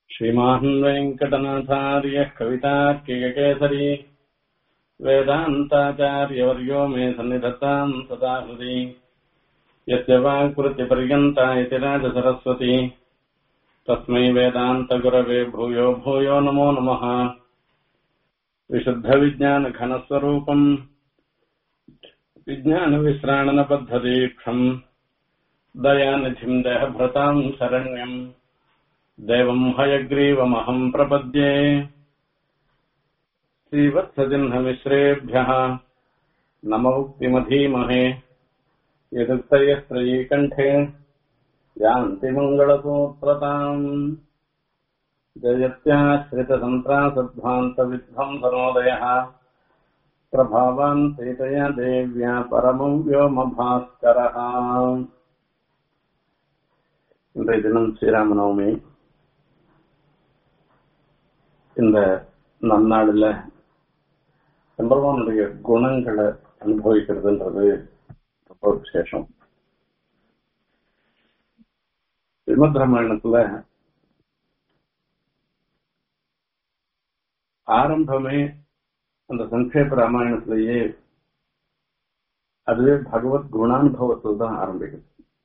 श्रीमान् वेङ्कटनाथार्यः कवितार्किककेसरी वेदान्ताचार्यवर्यो मे सन्निधत्ताम् सदा हृदि यस्य वाक्कृत्यपर्यन्ता इति राजसरस्वती तस्मै वेदान्तगुरवे भूयो भूयो नमो नमः विशुद्धविज्ञानघनस्वरूपम् विज्ञानविश्राणनबद्धदीक्षम् दयानिधिम् देहभृताम् शरण्यम् देवम् हयग्रीवमहम् प्रपद्ये श्रीवत्सजिह्नमिश्रेभ्यः नमौक्तिमधीमहे यदुक्तयस्त्रयीकण्ठे यान्ति मङ्गलसूत्रताम् जयत्याश्रितसन्त्रासध्वान्तविध्वंसनोदयः प्रभावान् सीतया देव्या परमं व्योमभास्करः இன்றைய தினம் ஸ்ரீராமநவமி இந்த நன்னாளில் எம்பெருமானுடைய குணங்களை அனுபவிக்கிறதுன்றது ரொம்ப விசேஷம் ஸ்ரீமத் ராமாயணத்துல ஆரம்பமே அந்த சங்கேப ராமாயணத்திலேயே அதுவே பகவத் குணானுபவத்தில் தான் ஆரம்பிக்குது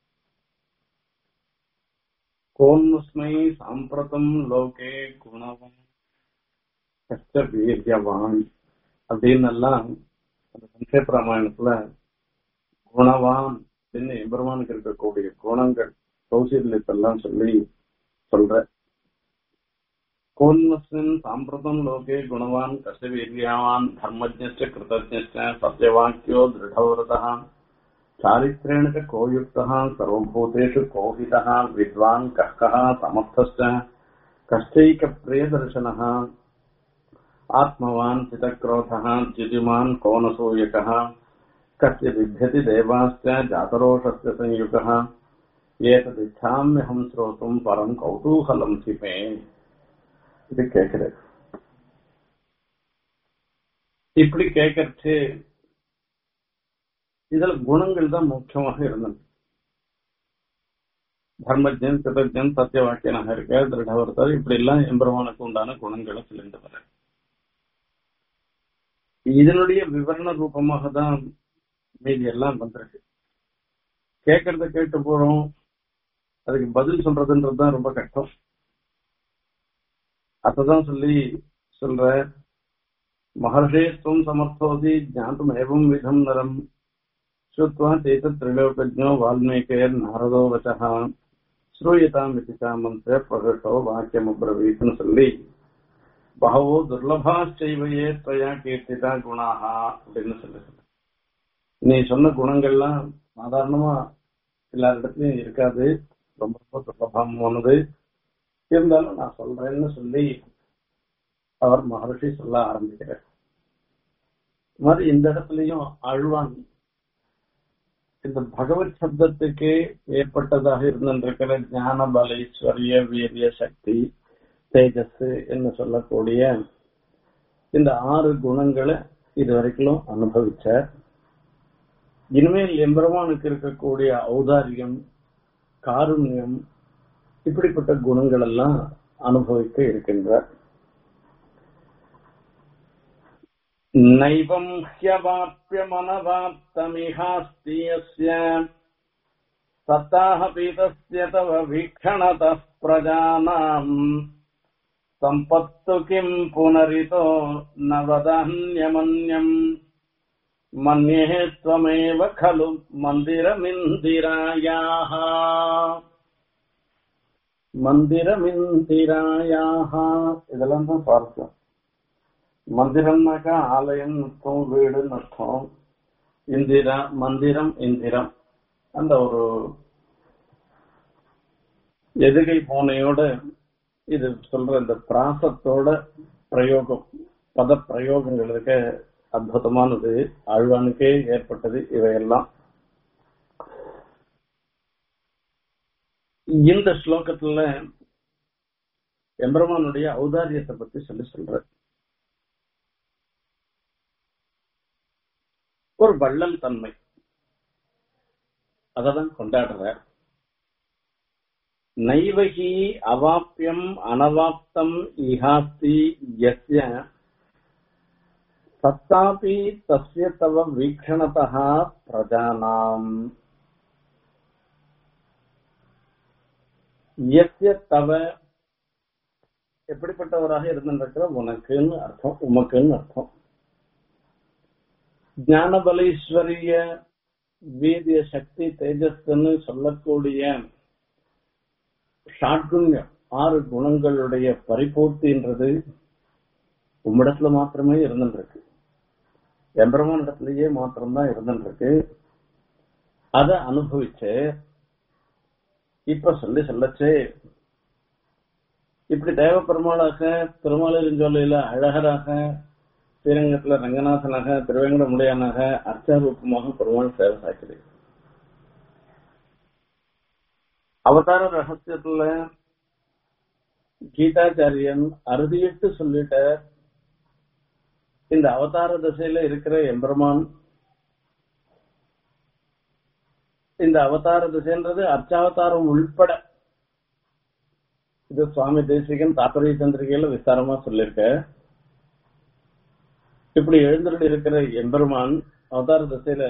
கோன்முஸ்மை சாம்பிரதம் லோகே குணவம் கஷ்ட வீரியவான் அப்படின்னு எல்லாம் அந்த சங்கேப ராமாயணத்துல குணவான் அப்படின்னு எம்பெருமானுக்கு இருக்கக்கூடிய குணங்கள் கௌசல்யத்தெல்லாம் சொல்லி சொல்ற கோன்மஸ்மின் சாம்பிரதம் லோகே குணவான் கசவீர்யாவான் தர்மஜ்ஞ கிருதஜ்ஞ சத்யவாக்கியோ திருடவிரதः चारित्रेण च को युक्तः सर्वभूतेषु को हितः विद्वान् कः कः समर्थश्च कश्चैकप्रियदर्शनः आत्मवान् चितक्रोधः द्युतिमान् को न सूयकः कस्य बिभ्यति देवाश्च जातरोषस्य संयुगः एतदिच्छाम्यहं श्रोतुम् परम् कौतूहलम् हि मे இது கேட்கிறது இப்படி கேட்கறது இதுல குணங்கள் தான் முக்கியமாக இருந்தது தர்மஜன் கிருதஜன் சத்தியவாக்கியனாக இருக்க திருடவர்த்தர் இப்படி எல்லாம் எம்பெருமானுக்கு உண்டான குணங்களை சொல்லிட்டு வர இதனுடைய விவரண ரூபமாக தான் மீதி எல்லாம் வந்திருக்கு கேட்கறத கேட்டு போறோம் அதுக்கு பதில் சொல்றதுன்றது தான் ரொம்ப கஷ்டம் அததான் சொல்லி சொல்ற மகர்ஷே துவம் சமர்த்தோசி ஜாத்தும் ஏவம் விதம் நரம் श्रुत्वा चेतत्त्रिलोकज्ञो वाल्मीकेर् नारदो वचः श्रूयताम् इति चामन्त्र्य प्रहृष्टो वाक्यमब्रवीत्னு சொல்லி பகவோ துர்லபாச்சைவையே त्वया கீர்த்திதா குணாக அப்படின்னு சொல்லி நீ சொன்ன குணங்கள்லாம் சாதாரணமா எல்லாரிடத்துலயும் இருக்காது ரொம்ப ரொம்ப துர்லபமானது இருந்தாலும் நான் சொல்றேன்னு சொல்லி அவர் மகர்ஷி சொல்ல ஆரம்பிக்கிறார் மாதிரி இந்த இடத்துலயும் அழ்வான் இந்த பகவத் சப்தத்துக்கு ஏற்பட்டதாக இருந்திருக்கிற ஞான பலைஸ்வரிய வீரிய சக்தி தேஜஸ் என்று சொல்லக்கூடிய இந்த ஆறு குணங்களை இதுவரைக்கும் அனுபவிச்சார் இனிமேல் எம்பெருமானுக்கு இருக்கக்கூடிய ஔதாரியம் காருண்யம் இப்படிப்பட்ட குணங்கள் எல்லாம் அனுபவிக்க இருக்கின்றார் नैवं ह्यवाप्यमनवाप्तमिहास्ति यस्य सत्ताः पीतस्य तव वीक्षणतः प्रजानाम् सम्पत्तु किम् पुनरितो न वदन्यमन्यम् मन्ये त्वमेव खलु मन्दिरमिन्दिरायाः மந்திரமிந்திராயாக இதெல்லாம் தான் பார்த்தோம் மந்திரம்னாக்கா ஆலயம் அர்த்தம் வீடுன்னு அர்த்தம் இந்திரா மந்திரம் இந்திரம் அந்த ஒரு எதுகை பூனையோட இது சொல்ற இந்த பிராசத்தோட பிரயோகம் பத பிரயோகங்களுக்கு அற்புதமானது ஆழ்வானுக்கே ஏற்பட்டது இவையெல்லாம் இந்த ஸ்லோகத்துல எம்பெருமானுடைய ஔதாரியத்தை பத்தி சொல்லி சொல்ற ஒரு வள்ளல் தன்மை அததான் கொண்டாடுற நைவகி அவாப்பியம் அனவாப்தம் இஹாஸ்தி யஸ்ய தத்தாபி தஸ்ய தவ வீக்ஷணதः பிரஜானாம் யஸ்ய தவ எப்படிப்பட்டவராக இருந்திருக்கிற உனக்குன்னு அர்த்தம் உமக்குன்னு அர்த்தம் ஞானபலீஸ்வரிய வீரிய சக்தி தேஜஸ்ன்னு சொல்லக்கூடிய ஷாட்குண்யம் ஆறு குணங்களுடைய பரிபூர்த்தின்றது உம்மிடத்துல மாத்திரமே இருந்துருக்கு எம்பெருமான் இடத்துலயே மாத்திரம்தான் இருந்துருக்கு அதை அனுபவிச்சு இப்ப சொல்லி சொல்லச்சே இப்படி தேவ பெருமாளாக திருமாலிருஞ்சோலையில அழகராக ஸ்ரீரங்கத்துல ரங்கநாதனாக திருவேங்கட முடியானாக அர்ச்சாரூபமாக பெருமாள் சேவை சாய்க்குது அவதார ரகசியத்துல கீதாச்சாரியன் அறுதியிட்டு சொல்லிட்ட இந்த அவதார திசையில இருக்கிற எம்பெருமான் இந்த அவதார திசைன்றது அர்ச்சாவதாரம் உள்பட இது சுவாமி தேசிகன் தாப்பரிய சந்திரிகையில விஸ்தாரமா சொல்லியிருக்க இப்படி எழுந்தருள் இருக்கிற எம்பெருமான் அவதார திசையில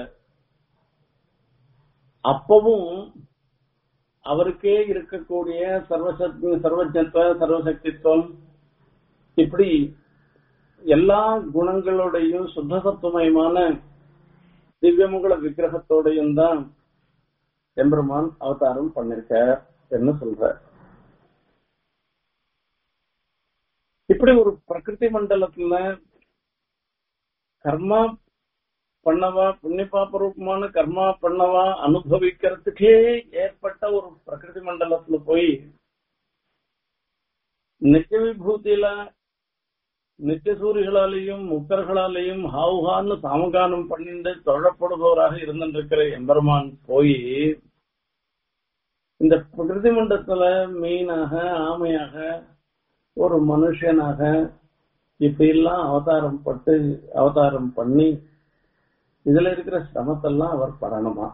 அப்பவும் அவருக்கே இருக்கக்கூடிய சர்வசக்தி சர்வஜத்துவ சர்வசக்தித்துவம் இப்படி எல்லா குணங்களோடையும் சுத்தசத்துவமயமான திவ்யமங்கள விக்கிரகத்தோடையும் தான் எம்பெருமான் அவதாரம் பண்ணிருக்க என்ன சொல்ற இப்படி ஒரு பிரகிருதி மண்டலத்துல கர்மா பண்ணவா புண்ணிய பாபரூபமான கர்மா பண்ணவா அனுபவிக்கிறதுக்கே ஏற்பட்ட ஒரு பிரகிருதி மண்டலத்துல போய் நித்திய விபூதியில நித்திய சூரிகளாலேயும் முக்கர்களாலேயும் ஹாவுகான்னு சாமகானம் பண்ணிட்டு தொழப்படுபவராக இருந்திருக்கிற எம்பெருமான் போய் இந்த பிரகிருதி மண்டலத்துல மீனாக ஆமையாக ஒரு மனுஷனாக இப்படி எல்லாம் அவதாரம் பட்டு அவதாரம் பண்ணி இதுல இருக்கிற சிரமத்தெல்லாம் அவர் படணுமா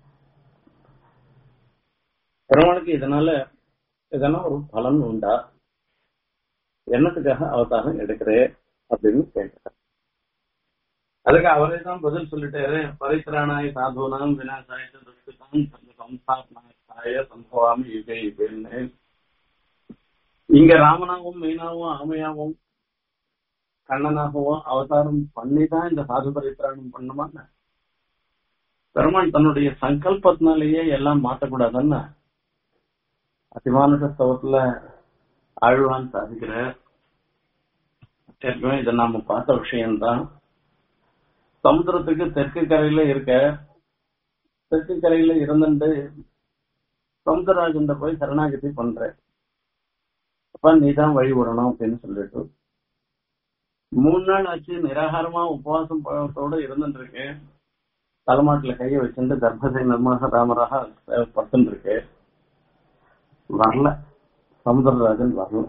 பெருமானுக்கு இதனால இதெல்லாம் ஒரு பலன் உண்டா என்னத்துக்காக அவதாரம் எடுக்கிறேன் அப்படின்னு கேட்கிறார் அதுக்கு அவரே தான் பதில் சொல்லிட்டாரு பரித்திராணாய சாதுனாம் விநாசாய துஷ்டிதாம் சம்சாத்மாய சம்பவாமி யுகே யுகேன்னு இங்க ராமனாவும் மீனாவும் ஆமையாவும் கண்ணனாகவும் அவதாரம் பண்ணி தான் இந்த சாது பரித்திராணம் பண்ணுமாங்க பெருமான் தன்னுடைய சங்கல்பத்தினாலேயே எல்லாம் மாற்றக்கூடாதுன்னு அதிமானுஷ ஸ்தவத்துல ஆழ்வான் சாதிக்கிற ஏற்கனவே இதை நாம பார்த்த விஷயம்தான் சமுத்திரத்துக்கு தெற்கு கரையில இருக்க தெற்கு கரையில இருந்துட்டு சமுத்திரராஜன் போய் சரணாகதி பண்ற அப்ப நீ தான் வழி விடணும் அப்படின்னு சொல்லிட்டு மூணு நாள் ஆச்சு நிராகாரமா உபவாசம் பழத்தோட இருந்துட்டு இருக்கேன் தலைமாட்டுல கையை வச்சுட்டு கர்ப்பசை நிர்மாக ராமராக படுத்துட்டு இருக்கு வரல சமுத்திரராஜன் வரல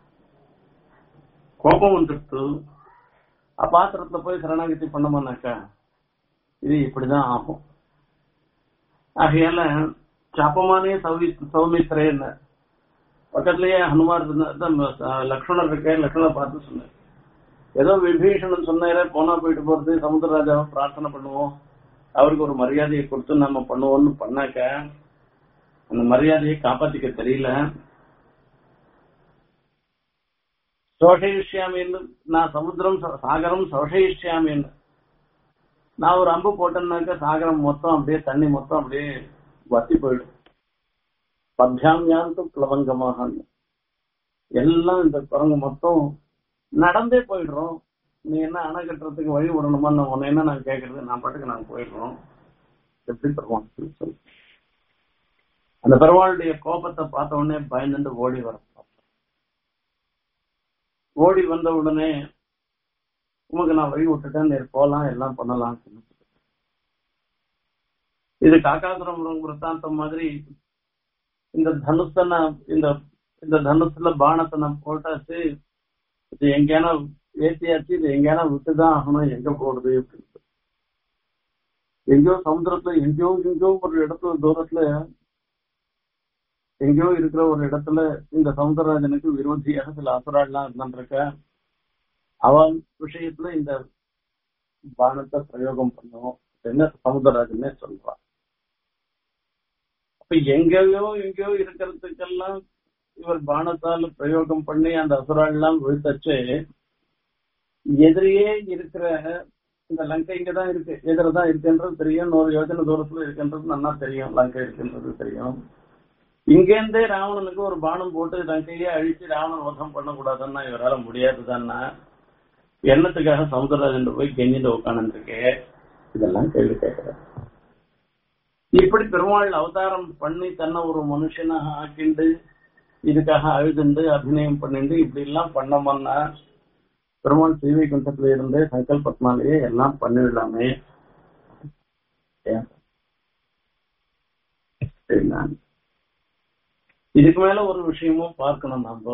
கோபம் வந்துட்டு அப்பாத்திரத்துல போய் சரணாகதி பண்ணமானாக்கா இது இப்படிதான் ஆகும் ஆகையால சாப்பமானே சௌவி சௌமித்திரேன்னு பக்கத்துலயே ஹனுமார் லக்ஷ்மணர் இருக்க லக்ஷ்மணர் பார்த்து சொன்னார் ஏதோ விபீஷணன் சொன்னாரே போனா போயிட்டு போறது சமுத்திரராஜாவை பிரார்த்தனை பண்ணுவோம் அவருக்கு ஒரு மரியாதையை கொடுத்து நம்ம பண்ணுவோம்னு பண்ணாக்க அந்த மரியாதையை காப்பாத்திக்க தெரியல சோஷயிஷ்யாமின்னு நான் சமுத்திரம் சாகரம் சோஷயிஷ்யாமின்னு நான் ஒரு அம்பு போட்டேன்னாக்க சாகரம் மொத்தம் அப்படியே தண்ணி மொத்தம் அப்படியே வத்தி போயிடும் பத்தியாமியாந்து பிளவங்கமாக எல்லாம் இந்த குரங்கு மொத்தம் நடந்தே போயிடுறோம் நீ என்ன அணை கட்டுறதுக்கு வழி விடணுமா நான் உன்னை என்ன நான் கேட்கறது நான் பாட்டுக்கு நாங்க போயிடுறோம் எப்படி பெருமாள் சொல்லு அந்த பெருமாளுடைய கோபத்தை பார்த்த உடனே பயந்துட்டு ஓடி வர ஓடி வந்த உடனே உமக்கு நான் வழி விட்டுட்டேன் நீ போலாம் எல்லாம் பண்ணலாம் இது காக்காசுரம் விற்த்தாந்தம் மாதிரி இந்த தனுஷை நான் இந்த இந்த தனுசுல பானத்தை நான் போட்டாச்சு இது எங்கேனா ஏத்தியாச்சு இது எங்கேனா விட்டுதான் ஆகணும் எங்க போடுது அப்படின்னு எங்கேயோ சமுத்திரத்துல எங்கேயோ எங்கேயோ ஒரு இடத்துல தூரத்துல எங்கேயோ இருக்கிற ஒரு இடத்துல இந்த சமுத்திரராஜனுக்கு விரோதியாக சில அசுராள்லாம் இருந்துருக்க அவன் விஷயத்துல இந்த பானத்தை பிரயோகம் பண்ணும் என்ன சமுத்திரராஜனே சொல்றான் அப்ப எங்கேயோ எங்கேயோ இருக்கிறதுக்கெல்லாம் இவர் பானத்தால் பிரயோகம் பண்ணி அந்த அசுராள்லாம் வீழ்த்தச்சு எதிரியே இருக்கிற இந்த லங்கை இங்கதான் இருக்கு எதிரதான் இருக்குன்றது தெரியும் நூறு யோஜனை தூரத்துல இருக்குன்றது நல்லா தெரியும் லங்கை இருக்குன்றது தெரியும் இங்கேருந்தே ராவணனுக்கு ஒரு பானம் போட்டு லங்கையே அழிச்சு ராவணன் வசம் பண்ணக்கூடாதுன்னா இவரால முடியாதுதான்னா எண்ணத்துக்காக சமுத்திரராஜன் போய் கெஞ்சிட்டு உட்காந்துருக்கு இதெல்லாம் கேள்வி கேட்கிறேன் இப்படி பெருமாள் அவதாரம் பண்ணி தன்னை ஒரு மனுஷனாக ஆக்கிண்டு இதுக்காக அழுதுண்டு அபிநயம் பண்ணிண்டு இப்படி எல்லாம் பண்ணோம்னா பெருமாள் சீவை குண்டத்துல இருந்து சங்கல்பத்தினாலேயே எல்லாம் பண்ணிடலாமே சரிங்களா இதுக்கு மேல ஒரு விஷயமும் பார்க்கணும் நாம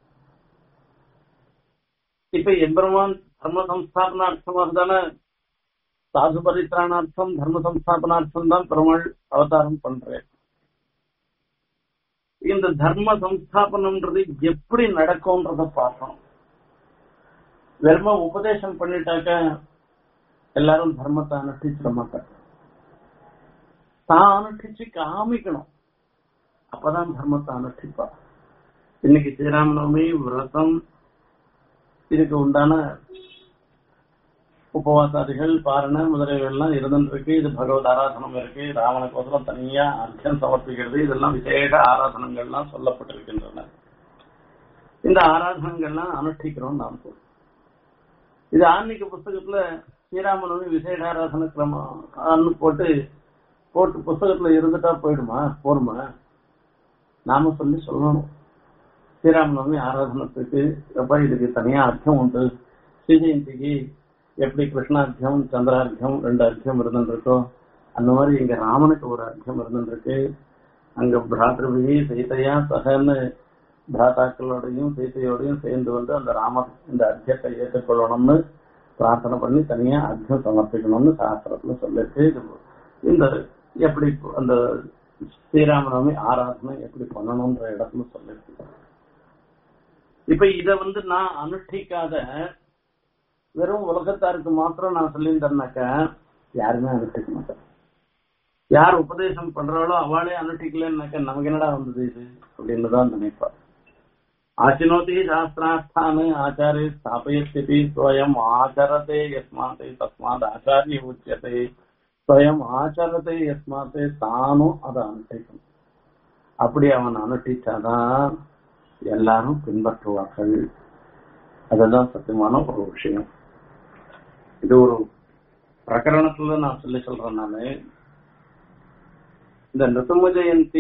இப்ப எம்பெருமான் தர்ம சம்ஸ்தாபனார்த்தமாக தானே சாது பரித்ராணார்த்தம் தர்ம சம்ஸ்தாபனார்த்தம் தான் பெருமாள் அவதாரம் பண்றேன் இந்த தர்ம சம்ஸ்தாபனம்ன்றது எப்படி நடக்கும்ன்றத பார்க்கணும் வெறும உபதேசம் பண்ணிட்டாக்க எல்லாரும் தர்மத்தை அனுஷ்டிச்சிட மாட்டாங்க தான் அனுஷ்டிச்சு காமிக்கணும் அப்பதான் தர்மத்தை அனுஷ்டிப்பா இன்னைக்கு ஸ்ரீராமநவமி விரதம் இதுக்கு உண்டான உபவாசாதிகள் பாரண முதலியவெல்லாம் இருந்துருக்கு இது பகவத் ஆராதனம் இருக்கு ராவணக்கோசரம் தனியா அர்த்தம் சமர்ப்பிக்கிறது இதெல்லாம் விசேஷ ஆராதனங்கள்லாம் சொல்லப்பட்டிருக்கின்றன இந்த ஆராதனங்கள்லாம் அனுஷ்டிக்கிறோம் நாம் இது ஆன்மீக புஸ்தகத்துல ஸ்ரீராமநவமி விசேஷ ஆராதன கிரமம் போட்டு போட்டு புஸ்தகத்துல இருந்துட்டா போயிடுமா போருமா நாம சொல்லி சொல்லணும் ஸ்ரீராமநவமி ஆராதனத்துக்கு எப்ப இதுக்கு தனியா அர்த்தம் உண்டு ஸ்ரீ ஜெயந்திக்கு எப்படி கிருஷ்ணார்த்தியம் சந்திரார்த்தியம் ரெண்டு அர்த்தம் இருந்துருக்கோ அந்த மாதிரி இங்க ராமனுக்கு ஒரு அர்த்தம் இருந்துருக்கு அங்க பிராத்திருவி சீதையா சகன்னு பிராத்தாக்களோடையும் சீதையோடையும் சேர்ந்து வந்து அந்த ராமர் இந்த அர்த்தத்தை ஏற்றுக்கொள்ளணும்னு பிரார்த்தனை பண்ணி தனியா அர்த்தம் சமர்ப்பிக்கணும்னு சாஸ்திரத்துல சொல்லிருக்கு இது இந்த எப்படி அந்த ஸ்ரீராமநவமி ஆராதனை எப்படி பண்ணணும்ன்ற இடத்துல சொல்லிருக்கு இப்ப இத வந்து நான் அனுஷ்டிக்காத வெறும் உலகத்தாருக்கு மாத்திரம் நான் சொல்லியிருந்தேன்னாக்க யாருமே அனுஷ்டிக்க மாட்டேன் யார் உபதேசம் பண்றாளோ அவளே அனுஷ்டிக்கலன்னாக்க நமக்கு என்னடா வந்தது இது அப்படின்னு தான் நினைப்பா ஆச்சினோதி சாஸ்திராஸ்தானு ஆச்சாரிய ஸ்தாபயத்தி ஸ்வயம் ஆச்சரதே யஸ்மாத் தஸ்மாத் ஆச்சாரிய உச்சியத்தை ஸ்வயம் ஆச்சரத்தை யஸ்மாத் தானும் அதை அனுஷ்டிக்கணும் அப்படி அவன் அனுஷ்டிச்சாதான் எல்லாரும் பின்பற்றுவார்கள் அதுதான் சத்தியமான ஒரு விஷயம் இது ஒரு பிரகரணத்துல நான் சொல்லி சொல்றேன் நானு இந்த நிரும ஜெயந்தி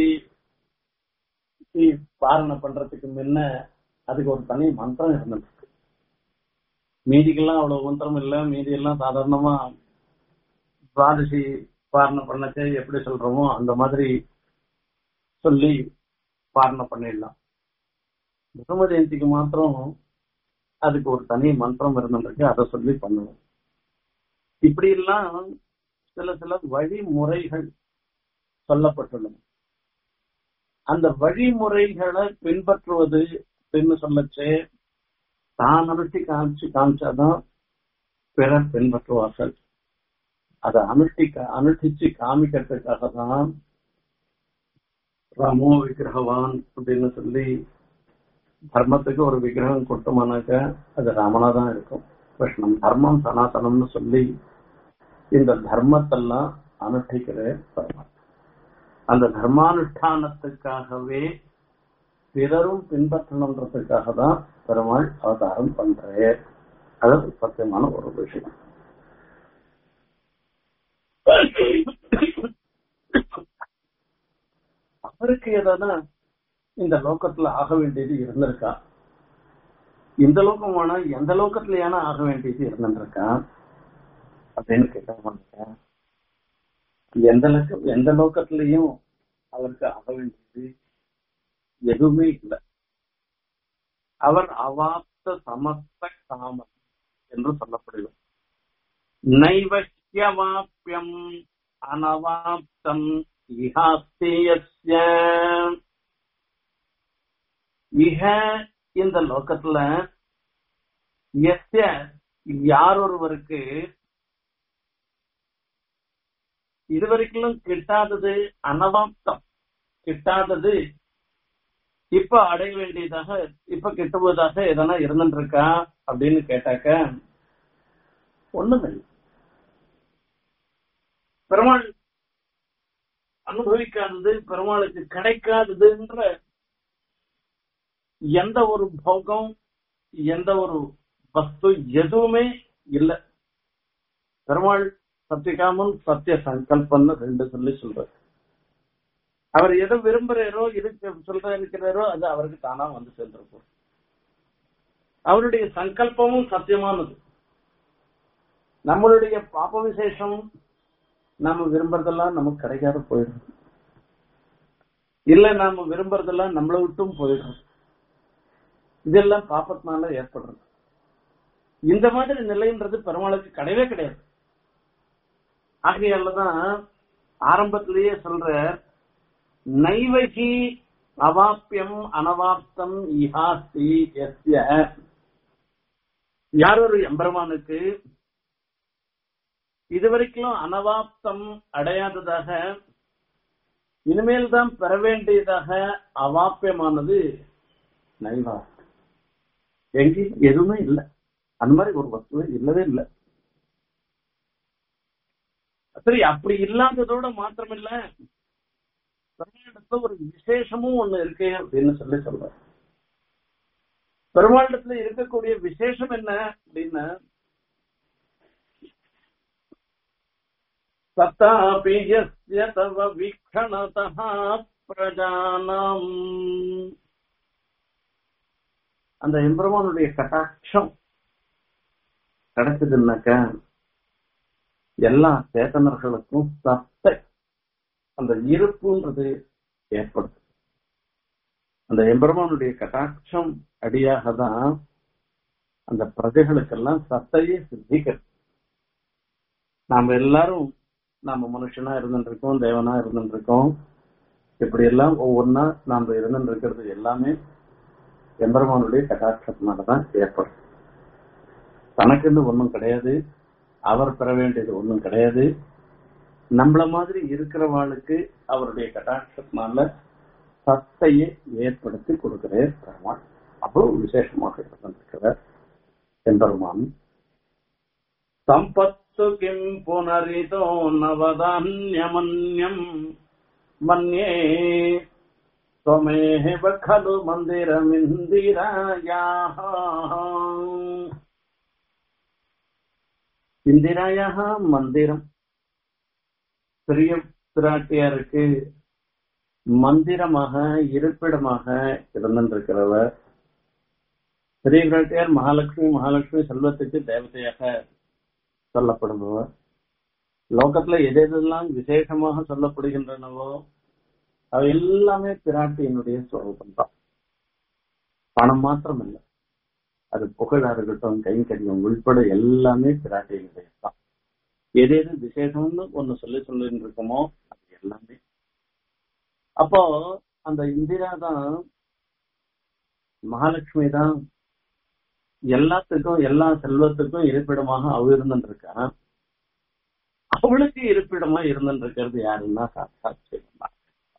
பாரணை பண்றதுக்கு முன்ன அதுக்கு ஒரு தனி மந்திரம் இருந்துருக்கு மீதிக்கெல்லாம் அவ்வளவு மந்திரம் இல்ல மீதி எல்லாம் சாதாரணமா துவாதசி பாரணை பண்ணச்சே எப்படி சொல்றோமோ அந்த மாதிரி சொல்லி பாரணை பண்ணிடலாம் நிரும ஜெயந்திக்கு மாத்திரம் அதுக்கு ஒரு தனி மந்திரம் இருந்துருக்கு அதை சொல்லி பண்ணுவோம் இப்படி எல்லாம் சில சில வழிமுறைகள் சொல்லப்பட்டுள்ளன அந்த வழிமுறைகளை பின்பற்றுவது அப்படின்னு சொல்லச்சே தான் அனுஷ்டி காமிச்சு காமிச்சாதான் பிறர் பின்பற்றுவார்கள் அதை அனுஷ்டிக்க அனுஷ்டிச்சு காமிக்கிறதுக்காக தான் ராமோ விக்கிரகவான் அப்படின்னு சொல்லி தர்மத்துக்கு ஒரு விக்கிரகம் கொடுத்தோம்னாக்க அது ராமனா தான் இருக்கும் கிருஷ்ணம் தர்மம் சனாதனம்னு சொல்லி இந்த தர்மத்தெல்லாம் அனுஷ்டிக்கிற பெருமாள் அந்த தர்மானுஷ்டானத்துக்காகவே பிறரும் பின்பற்றணுன்றதுக்காக தான் பெருமாள் அவதாரம் பண்றே அது சத்தியமான ஒரு விஷயம் அவருக்கு ஏதாவது இந்த லோகத்துல ஆக வேண்டியது இருந்திருக்கா இந்த லோகம் வேணா எந்த லோகத்துலயான ஆக வேண்டியது இருந்திருக்கா அப்படின்னு கேட்க எந்த லோக எந்த லோகத்திலையும் அவருக்கு ஆக வேண்டியது எதுவுமே இல்லை அவர் அவாப்த சமஸ்த காமம் என்று சொல்லப்படுகிறது நைவஷ்யவாப்பியம் அனவாப்தம் இஹாஸ்தியஸ்ய இக இந்த லோகத்துல எஸ்ய யார் ஒருவருக்கு இதுவரைக்கும் கிட்டாதது அனவாப்தம் கிட்டாதது இப்ப அடைய வேண்டியதாக இப்ப கிட்டுவதாக எதனா இருந்துட்டு இருக்கா அப்படின்னு கேட்டாக்க ஒண்ணுமில்லை பெருமாள் அனுபவிக்காதது பெருமாளுக்கு கிடைக்காததுன்ற எந்த ஒரு போகம் எந்த ஒரு வஸ்து எதுவுமே இல்ல பெருமாள் சத்தியகாமன் சத்திய சங்கல்பம்னு ரெண்டு சொல்லி சொல்றாரு அவர் எதை விரும்புறாரோ இருக்க சொல்ற இருக்கிறாரோ அது அவருக்கு தானா வந்து சேர்ந்திருக்கும் அவருடைய சங்கல்பமும் சத்தியமானது நம்மளுடைய பாப விசேஷம் நாம விரும்புறதெல்லாம் நமக்கு கிடைக்காத போயிடும் இல்ல நாம விரும்புறதெல்லாம் நம்மளை விட்டும் போயிடும் இதெல்லாம் பாப்பத்தினால ஏற்படுறது இந்த மாதிரி நிலைன்றது பெருமாளுக்கு கிடையவே கிடையாது ஆகையாலதான் ஆரம்பத்திலேயே சொல்ற நைவகி அவாப்பியம் அனவாப்தம் இஹாஸ்தி எஸ்ய யார் ஒரு எம்பெருமானுக்கு இதுவரைக்கும் அனவாப்தம் அடையாததாக இனிமேல் தான் பெற வேண்டியதாக அவாப்பியமானது நைவாப்தம் எங்கேயும் எதுவுமே இல்லை அந்த மாதிரி ஒரு வஸ்துவே இல்லவே இல்லை சரி அப்படி இல்லாததோட மாத்திரமில்ல பெருமாளிடத்துல ஒரு விசேஷமும் ஒண்ணு இருக்கு அப்படின்னு சொல்லி சொல்ற பெருமாளிடத்துல இருக்கக்கூடிய விசேஷம் என்ன அப்படின்னா தத்தாபி யஸ்ய தவ வீக்ஷணதः பிரஜானம் அந்த எம்பெருமானுடைய கட்டாட்சம் கிடைச்சதுன்னாக்க எல்லா சேத்தனர்களுக்கும் சத்தை அந்த இருப்புன்றது ஏற்படுது அந்த எம்பெருமானுடைய கட்டாட்சம் அடியாக தான் அந்த பிரஜைகளுக்கெல்லாம் சத்தையே சித்திக்கிறது நாம எல்லாரும் நாம மனுஷனா இருந்துருக்கோம் தேவனா இருந்துருக்கோம் இப்படி எல்லாம் ஒவ்வொன்னா நாம இருந்துட்டு இருக்கிறது எல்லாமே எம்பெருமானுடைய கட்டாட்சத்தினாலதான் ஏற்படும் தனக்குன்னு ஒண்ணும் கிடையாது அவர் பெற வேண்டியது ஒண்ணும் கிடையாது நம்மள மாதிரி இருக்கிறவாளுக்கு அவருடைய கட்டாட்சத்தினால சத்தையை ஏற்படுத்தி கொடுக்கிறார் பெருமாள் அவ்வளவு விசேஷமாக இருந்திருக்கிறார் எம்பெருமான் சம்பத்து கிம் புனரிதோ நவதான்யமன்யம் மன்யே त्वमेव खलु मन्दिरमिन्दिरायाः இந்திராயாக மந்திரம் பெரிய பிராட்டியாருக்கு மந்திரமாக இருப்பிடமாக இருந்திருக்கிறவர் பெரிய பிராட்டியார் மகாலட்சுமி மகாலட்சுமி செல்வத்துக்கு தேவதையாக சொல்லப்படுபவர் லோகத்துல எது எதெல்லாம் விசேஷமாக சொல்லப்படுகின்றனவோ அவை எல்லாமே பிராட்டியினுடைய ஸ்வரூபம் தான் பணம் மாத்திரம் இல்லை அது புகழா இருக்கட்டும் கைங்கரியம் உள்பட எல்லாமே பிராட்டியினுடைய தான் எது எது விசேஷம்னு ஒண்ணு சொல்லி சொல்லிட்டு இருக்கோமோ அது எல்லாமே அப்போ அந்த இந்திரா தான் மகாலட்சுமி தான் எல்லாத்துக்கும் எல்லா செல்வத்துக்கும் இருப்பிடமாக அவ இருந்துருக்கா அவளுக்கு இருப்பிடமா இருந்துருக்கிறது யாருன்னா சாட்சாத் சிவன்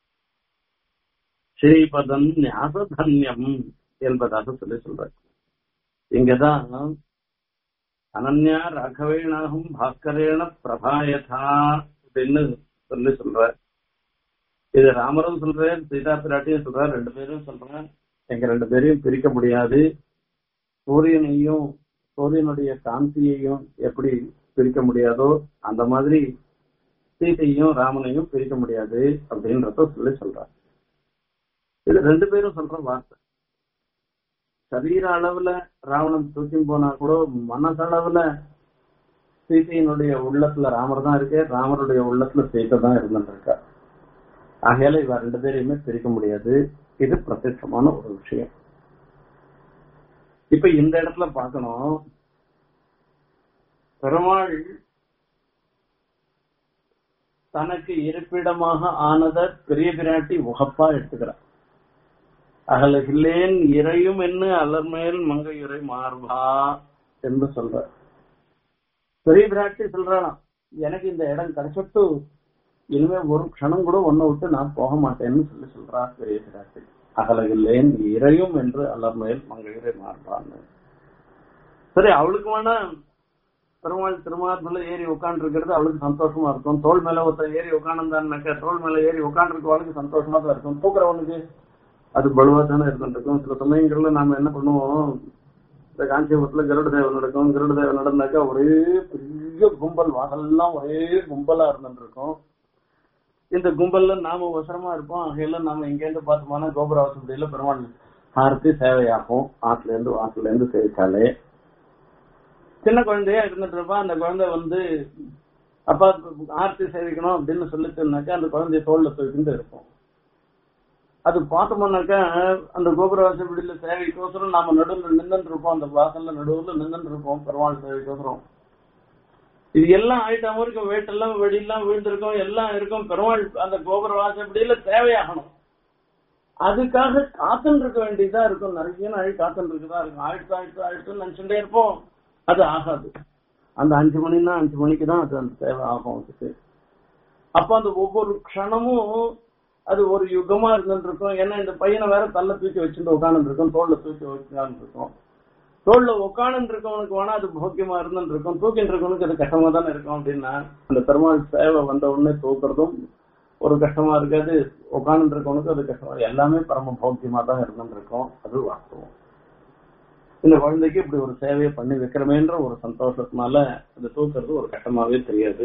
ஸ்ரீபதம் ஞாசதன்யம் என்பதாக சொல்லி சொல்றாரு இங்கதான் அனன்யா ராகவேணாகும் பாஸ்கரேண பிரபாயதா அப்படின்னு சொல்லி சொல்ற இது ராமரும் சொல்றார் சீதா பிராட்டியும் சொல்றார் ரெண்டு பேரும் சொல்றார் எங்க ரெண்டு பேரையும் பிரிக்க முடியாது சூரியனையும் சூரியனுடைய காந்தியையும் எப்படி பிரிக்க முடியாதோ அந்த மாதிரி சீதையும் ராமனையும் பிரிக்க முடியாது அப்படின்றத சொல்லி சொல்றார் இது ரெண்டு பேரும் சொல்ற வார்த்தை சரீர அளவுல ராவணன் தூக்கி போனா கூட மனசளவுல சீதையினுடைய உள்ளத்துல ராமர் தான் இருக்கு ராமருடைய உள்ளத்துல சீதை தான் இருந்துருக்கா ஆகையால இவ ரெண்டு பேரையுமே பிரிக்க முடியாது இது பிரத்யட்சமான ஒரு விஷயம் இப்ப இந்த இடத்துல பார்க்கணும் பெருமாள் தனக்கு இருப்பிடமாக ஆனத பெரிய பிராட்டி உகப்பா எடுத்துக்கிறார் அகலகில்லேன் இறையும் என்ன அலர்மேல் மங்கையுரை மார்பா என்று சொல்ற பெரிய பிராட்டி சொல்றானாம் எனக்கு இந்த இடம் கிடைச்சட்டு இனிமே ஒரு க்ஷணம் கூட ஒன்ன விட்டு நான் போக மாட்டேன்னு சொல்லி சொல்றா பெரிய பிராட்டி அகலகில்லேன் இறையும் என்று அலர்மேல் மங்கையுரை மார்பான்னு சரி அவளுக்கு வேணா பெருமாள் திருமார்பில் ஏறி உட்காந்து இருக்கிறது அவளுக்கு சந்தோஷமா இருக்கும் தோல் மேல ஒருத்தர் ஏறி உட்காந்துருந்தான்னாக்கா தோல் மேல ஏறி உட்காந்துருக்கவளுக்கு சந்தோஷமா தான் இருக்கும் தூக்குறவனுக்கு அது பலுவா தானே இருந்துருக்கும் சில சமயங்கள்ல நாம என்ன பண்ணுவோம் இந்த காஞ்சிபுரத்துல கருட தேவன் நடக்கும் கருட தேவன் நடந்தாக்கா ஒரே பெரிய கும்பல் வாசல்லாம் ஒரே கும்பலா இருந்துட்டு இருக்கும் இந்த கும்பல்ல நாம அவசரமா இருப்போம் அகையில நாம இங்க இருந்து பார்த்தோம்னா கோபுர வசதியில பெருமாள் ஆரத்தி சேவையாகும் ஆத்துல இருந்து ஆத்துல இருந்து சேவிச்சாலே சின்ன குழந்தையா இருந்துட்டு இருப்பா அந்த குழந்தை வந்து அப்பா ஆர்த்தி சேவிக்கணும் அப்படின்னு சொல்லிச்சுனாக்கா அந்த குழந்தைய தோல்ல தூக்கிட்டு இருக்கும் அது பார்த்தோம்னாக்கா அந்த கோபுர வாசப்படியில சேவைக்கோசரம் நாம நடுவில் நின்றுட்டு இருப்போம் அந்த வாசல்ல நடுவில் நின்றுட்டு இருப்போம் பெருமாள் சேவைக்கோசரம் இது எல்லாம் ஆயிட்டாம இருக்கும் வேட்டெல்லாம் வெடியெல்லாம் விழுந்திருக்கும் எல்லாம் இருக்கும் பெருமாள் அந்த கோபுர வாசப்படியில தேவையாகணும் அதுக்காக காத்துன்னு இருக்க வேண்டியதா இருக்கும் நிறைய நாள் காத்துன்னு இருக்குதா இருக்கும் ஆயிடுச்சு ஆயிடுச்சு ஆயிடுச்சுன்னு நினைச்சுட்டே இருப்போம் அது ஆகாது அந்த அஞ்சு மணின்னா அஞ்சு மணிக்கு தான் அது அந்த தேவை ஆகும் அதுக்கு அப்ப அந்த ஒவ்வொரு க்ஷணமும் அது ஒரு யுகமா இருந்துட்டு இருக்கும் ஏன்னா இந்த பையனை வேற தள்ள தூக்கி வச்சுட்டு உட்காந்து இருக்கும் தோல்ல தூக்கி உட்காந்து இருக்கும் தோல்ல உட்காந்து இருக்கவனுக்கு வேணா அது போக்கியமா இருந்துட்டு இருக்கும் தூக்கிட்டு இருக்கவனுக்கு அது கஷ்டமா தானே இருக்கும் அப்படின்னா அந்த பெருமாள் சேவை வந்த உடனே தூக்குறதும் ஒரு கஷ்டமா இருக்காது உட்காந்து இருக்கவனுக்கு அது கஷ்டமா எல்லாமே பரம போக்கியமா தான் இருந்துட்டு இருக்கும் அது வாஸ்தவம் இந்த குழந்தைக்கு இப்படி ஒரு சேவையை பண்ணி வைக்கிறமேன்ற ஒரு சந்தோஷத்தினால அது தூக்குறது ஒரு கஷ்டமாவே தெரியாது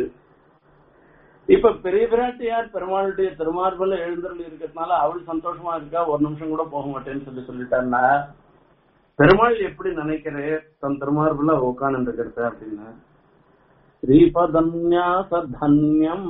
இப்ப பெரிய பிராட்டியார் பெருமாளுடைய திருமார்பல எழுந்தருள் இருக்கிறதுனால அவள் சந்தோஷமா இருக்கா ஒரு நிமிஷம் கூட போக மாட்டேன்னு சொல்லி சொல்லிட்டான்னா பெருமாள் எப்படி நினைக்கிறே தன் திருமார்புல உட்காந்து இருக்கிறது அப்படின்னா ஸ்ரீபதன்யாச தன்யம்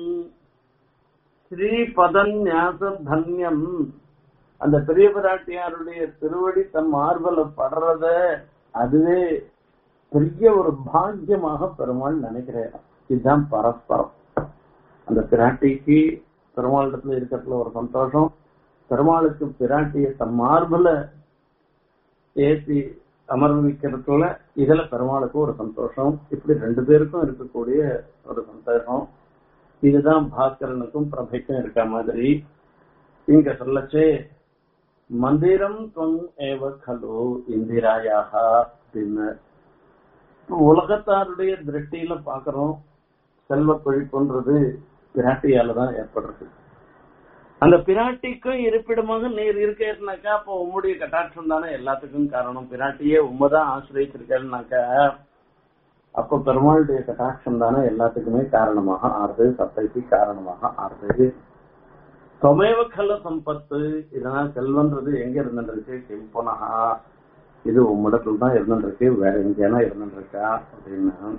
ஸ்ரீபதன்யாச தன்யம் அந்த பெரிய பிராட்டியாருடைய திருவடி தன் மார்பல படுறத அதுவே பெரிய ஒரு பாக்கியமாக பெருமாள் நினைக்கிறேன் இதுதான் பரஸ்பரம் அந்த பிராட்டிக்கு பெருமாளிடத்துல இருக்கிறதுல ஒரு சந்தோஷம் பெருமாளுக்கு பிராட்டிய தன் மார்புல ஏற்றி அமர்விக்கிறதுல இதுல பெருமாளுக்கு ஒரு சந்தோஷம் இப்படி ரெண்டு பேருக்கும் இருக்கக்கூடிய ஒரு சந்தோஷம் இதுதான் பாஸ்கரனுக்கும் பிரபைக்கும் இருக்க மாதிரி இங்க சொல்லச்சே மந்திரம் துவம் ஏவ கலு இந்திராயாக அப்படின்னு உலகத்தாருடைய திருஷ்டியில பாக்குறோம் செல்வ கொழிப்புன்றது பிராட்டியால தான் ஏற்படுறது அந்த பிராட்டிக்கும் இருப்பிடமாக நீர் இருக்கேன்னாக்கா அப்போ உம்முடைய கட்டாட்சம் தானே எல்லாத்துக்கும் காரணம் பிராட்டியே உண்மைதான் ஆசிரியச்சிருக்கேன்னாக்கா அப்ப பெருமாளுடைய கட்டாட்சம் தானே எல்லாத்துக்குமே காரணமாக ஆறுது சத்தைக்கு காரணமாக ஆறுது தொமேவ கல்ல சம்பத்து இதனால் செல்வன்றது எங்க இருந்துருக்கு கிம்பனஹா இது உம்மிடத்துல தான் இருந்துருக்கு வேற எங்கேனா இருந்துருக்கா அப்படின்னா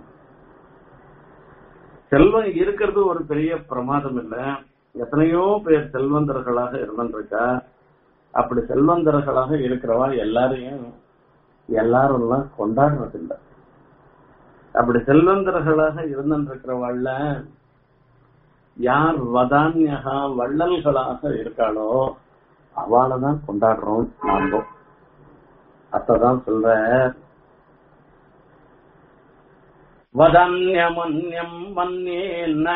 செல்வம் இருக்கிறது ஒரு பெரிய பிரமாதம் இல்ல எத்தனையோ பேர் செல்வந்தர்களாக இருந்துருக்கா அப்படி செல்வந்தர்களாக இருக்கிறவா எல்லாரையும் எல்லாரும் எல்லாம் கொண்டாடுறது இல்ல அப்படி செல்வந்தர்களாக இருந்துருக்கிறவாள்ல யார் வதான்யகா வள்ளல்களாக இருக்காளோ அவளை தான் கொண்டாடுறோம் நாம அத்தான் சொல்ற வதன்யமன்யம் மன்யேன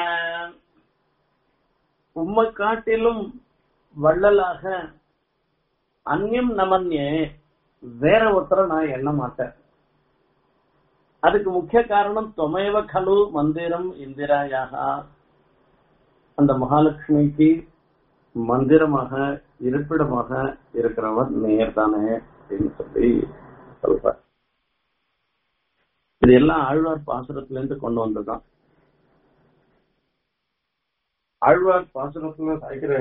உம்மை காட்டிலும் வள்ளலாக அந்நியம் நமன்யே வேற ஒருத்தரை நான் எண்ண மாட்டேன் அதுக்கு முக்கிய காரணம் தொமைவ கலு மந்திரம் இந்திராயாக அந்த மகாலட்சுமிக்கு மந்திரமாக இருப்பிடமாக இருக்கிறவர் நேர் தானே அப்படின்னு சொல்லி சொல்ற இது எல்லாம் ஆழ்வார் பாசுரத்துல இருந்து கொண்டு வந்ததுதான் ஆழ்வார் பாசுரத்துல சாய்க்கிற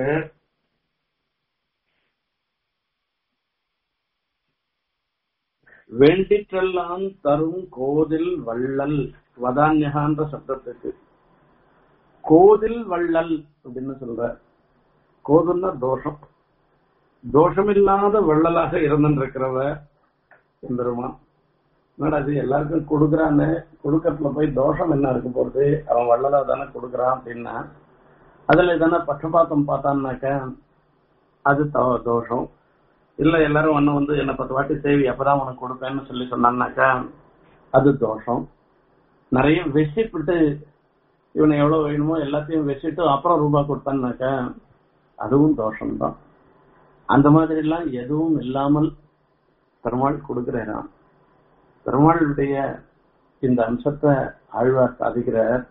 வேண்டிற்றெல்லாம் தரும் கோதில் வள்ளல் வதான்யகான்ற சப்தத்துக்கு கோதில் வள்ளல் அப்படின்னு சொல்ற கோதுன்னா தோஷம் தோஷமில்லாத வள்ளலாக இருந்திருக்கிறவ எம்பெருமான் என்னடா இது எல்லாருக்கும் கொடுக்குறான்னு கொடுக்கறதுல போய் தோஷம் என்ன இருக்க போறது அவன் வள்ளலா தானே கொடுக்குறான் அப்படின்னா அதுல தானே பட்சபாத்தம் பார்த்தான்னாக்க அது தவ- தோஷம் இல்ல எல்லாரும் ஒன்னு வந்து என்ன பத்து வாட்டி சேவி அப்பதான் உனக்கு கொடுப்பேன்னு சொல்லி சொன்னான்னாக்கா அது தோஷம் நிறைய வெசிப்பிட்டு இவனை எவ்வளவு வேணுமோ எல்லாத்தையும் வச்சுட்டு அப்புறம் ரூபா கொடுத்தான்னாக்கா அதுவும் தோஷம்தான் அந்த மாதிரி எல்லாம் எதுவும் இல்லாமல் பெருமாள் கொடுக்கிறாராம் பெருமாளுடைய இந்த அம்சத்தை ஆழ்வார் சாதிக்கிறார்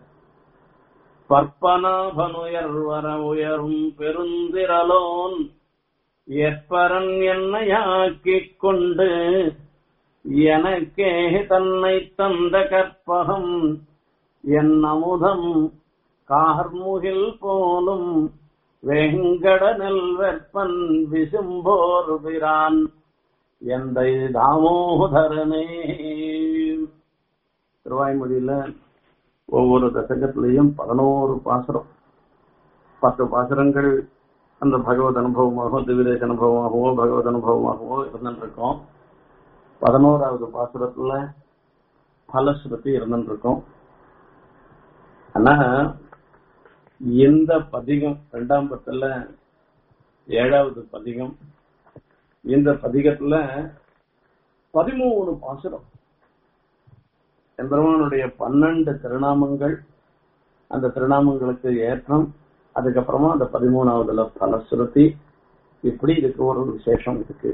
பற்பனாபனுயர் வர உயரும் பெருந்திரலோன் எப்பரன் என்னையாக்கிக் கொண்டு எனக்கே தன்னை தந்த கற்பகம் என் அமுதம் கார்முகில் போலும் வெங்கட நெல் வெப்பன் விசும்போர் பிரான் எந்தை தாமோதரனே திருவாய்மொழியில ஒவ்வொரு தசகத்திலையும் பதினோரு பாசுரம் பத்து பாசுரங்கள் அந்த பகவத் அனுபவமாகவோ திவிதேச அனுபவமாகவோ பகவத் அனுபவமாகவோ இருந்துருக்கோம் பதினோராவது பாசுரத்துல பலஸ்ருதி இருந்துருக்கோம் ஆனா இந்த பதிகம் இரண்டாம் பத்துல ஏழாவது பதிகம் இந்த பதிகத்துல பதிமூணு பாசுரம் எம்பெருமானுடைய பன்னெண்டு திருநாமங்கள் அந்த திருநாமங்களுக்கு ஏற்றம் அதுக்கப்புறமா அந்த பதிமூணாவதுல பலஸ்ருதி இப்படி இதுக்கு ஒரு விசேஷம் இருக்கு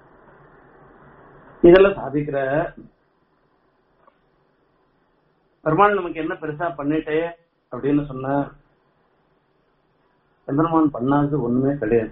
இதுல சாதிக்கிற பெருமாள் நமக்கு என்ன பெருசா பண்ணிட்டே அப்படின்னு சொன்ன எம்பெருமான் பண்ணாதது ஒண்ணுமே கிடையாது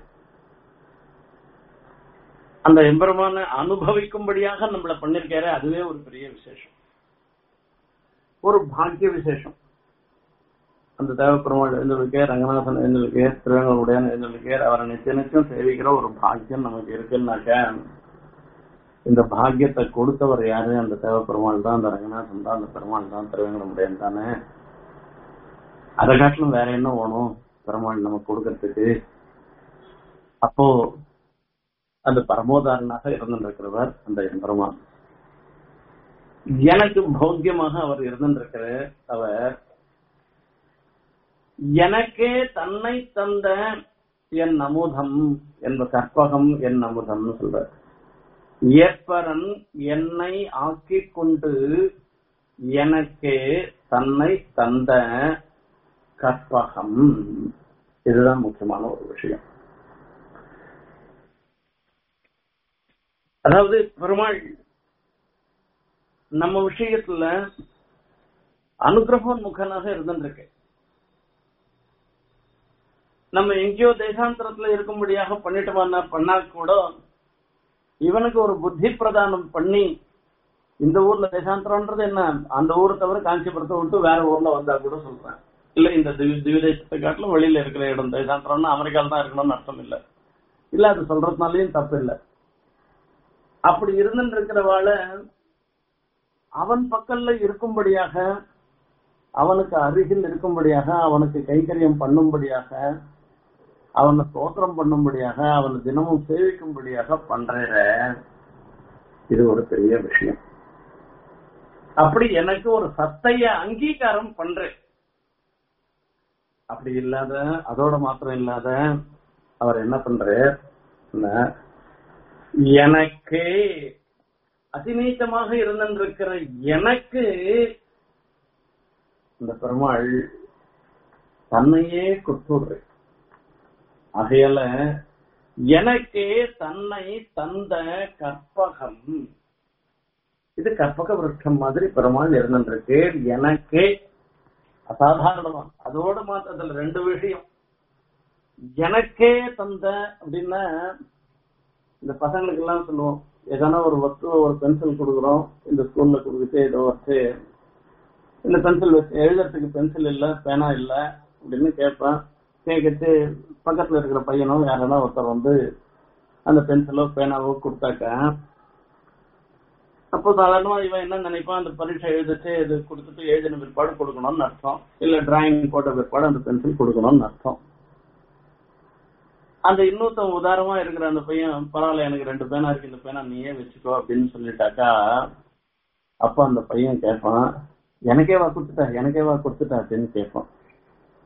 அந்த எம்பெருமான அனுபவிக்கும்படியாக நம்மள பண்ணிருக்காரு அதுவே ஒரு பெரிய விசேஷம் ஒரு பாக்கிய விசேஷம் அந்த தேவப்பெருமாள் எழுந்தலுக்கே ரங்கநாதன் எழுந்தலுக்கே திருவேங்கலுடையான் எழுந்தலுக்கே அவரை நிச்சய நிச்சயம் சேவிக்கிற ஒரு பாக்கியம் நமக்கு இருக்குன்னாக்க இந்த பாக்கியத்தை கொடுத்தவர் யாரு அந்த தேவப்பெருமாள் தான் அந்த ரங்கநாதன் தான் அந்த பெருமாள் தான் திருவேங்கடமுடையன் தானே அதை காட்டிலும் வேற என்ன வேணும் பெருமாள் நமக்கு கொடுக்கறதுக்கு அப்போ அந்த பரமோதாரனாக இருந்திருக்கிறவர் அந்த பெருமாள் எனக்கு போக்கியமாக அவர் இருந்திருக்கிற அவர் எனக்கே தன்னை தந்த என் அமுதம் என்ப கற்பகம் என் அமுதம்னு சொல்ற ஏற்பரன் என்னை ஆக்கிக் கொண்டு எனக்கே தன்னை தந்த கற்பகம் இதுதான் முக்கியமான ஒரு விஷயம் அதாவது பெருமாள் நம்ம விஷயத்துல அனுகிரகோன்முகனாக இருந்துருக்கு நம்ம எங்கேயோ தேசாந்தரத்துல இருக்கும்படியாக பண்ணிட்டோம்னா பண்ணா கூட இவனுக்கு ஒரு புத்தி பிரதானம் பண்ணி இந்த ஊர்ல தேசாந்தரம்ன்றது என்ன அந்த ஊரை தவிர காஞ்சிபுரத்தை விட்டு வேற ஊர்ல வந்தா கூட சொல்றேன் இல்ல இந்த திவி- திவிதேசத்தை காட்டிலும் வெளியில இருக்கிற இடம் தேசாந்தரம்னா அமெரிக்கால தான் இருக்கணும்னு அர்த்தம் இல்ல இல்ல அது சொல்றதுனாலயும் தப்பு இல்ல அப்படி இருந்துட்டு இருக்கிறவாள அவன் பக்கல்ல இருக்கும்படியாக அவனுக்கு அருகில் இருக்கும்படியாக அவனுக்கு கைங்கரியம் பண்ணும்படியாக அவனை ஸ்தோத்திரம் பண்ணும்படியாக அவனை தினமும் சேவிக்கும்படியாக பண்ற இது ஒரு பெரிய விஷயம் அப்படி எனக்கு ஒரு சத்தைய அங்கீகாரம் பண்றேன் அப்படி இல்லாத அதோட மாத்திரம் இல்லாத அவர் என்ன பண்றார் எனக்கே அதிநீச்சமாக இருந்திருக்கிற எனக்கு இந்த பெருமாள் தன்னையே கொடுத்துடுற ஆகையால எனக்கே தன்னை தந்த கற்பகம் இது கற்பக விருட்சம் மாதிரி பெருமாள் இருந்திருக்கு எனக்கே அசாதாரணமா அதோட மாத்திரத்துல ரெண்டு விஷயம் எனக்கே தந்த அப்படின்னா இந்த பசங்களுக்கு எல்லாம் சொல்லுவோம் எதனா ஒரு வஸ்து ஒரு பென்சில் கொடுக்குறோம் இந்த ஸ்கூல்ல கொடுத்துட்டு ஏதோ வச்சு இந்த பென்சில் வச்சு எழுதுறதுக்கு பென்சில் இல்ல பேனா இல்ல அப்படின்னு கேட்பேன் கேட்கட்டு பக்கத்துல இருக்கிற பையனோ யாரனா ஒருத்தர் வந்து அந்த பென்சிலோ பேனாவோ கொடுத்தாக்க அப்போ சாதாரணமா இவன் என்ன நினைப்பான் அந்த பரீட்சை எழுதிட்டு இது கொடுத்துட்டு எழுதின பிற்பாடு கொடுக்கணும்னு அர்த்தம் இல்ல டிராயிங் போட்ட பிற்பாடு அந்த பென்சில் கொடுக்கணும்னு அர்த்தம் அந்த இன்னொருத்தன் உதாரணமா இருக்கிற அந்த பையன் பரவாயில்ல எனக்கு ரெண்டு பேனா இருக்கு இந்த பேனா நீயே வச்சுக்கோ அப்படின்னு சொல்லிட்டாக்கா அப்ப அந்த பையன் கேட்பான் எனக்கே வா கொடுத்துட்டா எனக்கே வா கொடுத்துட்டா அப்படின்னு கேட்பான்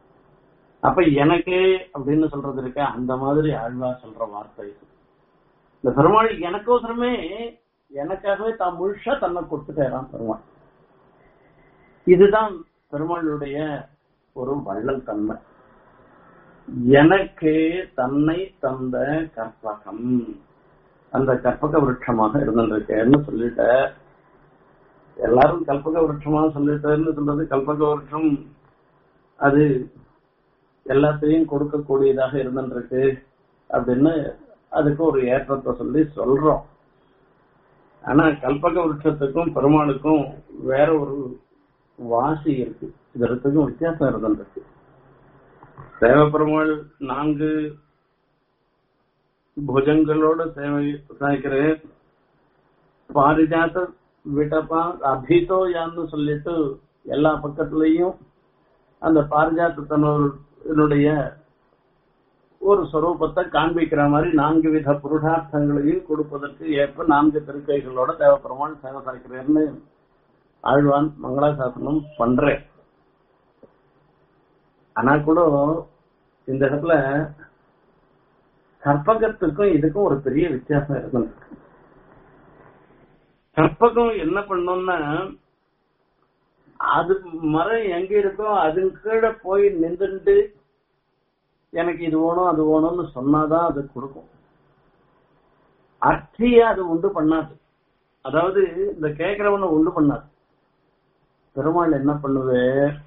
அப்ப எனக்கே அப்படின்னு சொல்றது இருக்க அந்த மாதிரி ஆழ்வா சொல்ற வார்த்தை இது இந்த பெருமாள் எனக்கோசரமே எனக்காகவே தான் முழுசா தன்னை கொடுத்துட்டேரான் பெருமாள் இதுதான் பெருமாளுடைய ஒரு வள்ளல் தன்மை எனக்கு தன்னை தந்த கற்பகம் அந்த கற்பக விருட்சமாக இருந்திருக்கேன்னு சொல்லிட்ட எல்லாரும் கல்பக விருட்சமாக சொல்லிட்டேன்னு சொல்றது கல்பக விருட்சம் அது எல்லாத்தையும் கொடுக்கக்கூடியதாக இருந்திருக்கு அப்படின்னு அதுக்கு ஒரு ஏற்றத்தை சொல்லி சொல்றோம் ஆனா கல்பக விருட்சத்துக்கும் பெருமாளுக்கும் வேற ஒரு வாசி இருக்கு இதற்கும் வித்தியாசம் இருந்திருக்கு தேவப்பெருமாள் நான்கு புஜங்களோட சேவை சாய்க்கிறேன் பாரிஜாத விட்டப்பா அபிதோயான்னு சொல்லிட்டு எல்லா பக்கத்துலயும் அந்த பாரிஜாத்தனுடைய ஒரு சொரூபத்தை காண்பிக்கிற மாதிரி நான்கு வித புருஷார்த்தங்களையும் கொடுப்பதற்கு ஏற்ப நான்கு திருக்கைகளோட தேவப்பெருமாள் சேவை சாய்க்கிறேன்னு ஆழ்வான் மங்களாசாசனம் பண்றேன் ஆனா கூட இந்த இடத்துல கற்பகத்துக்கும் இதுக்கும் ஒரு பெரிய வித்தியாசம் இருக்கு கற்பகம் என்ன பண்ணும்னா அது மரம் எங்க இருக்கோ அது கீழே போய் நின்றுட்டு எனக்கு இது வேணும் அது வேணும்னு சொன்னாதான் அது கொடுக்கும் அர்த்திய அது உண்டு பண்ணாது அதாவது இந்த கேட்கிறவனை உண்டு பண்ணாது பெருமாள் என்ன பண்ணுவே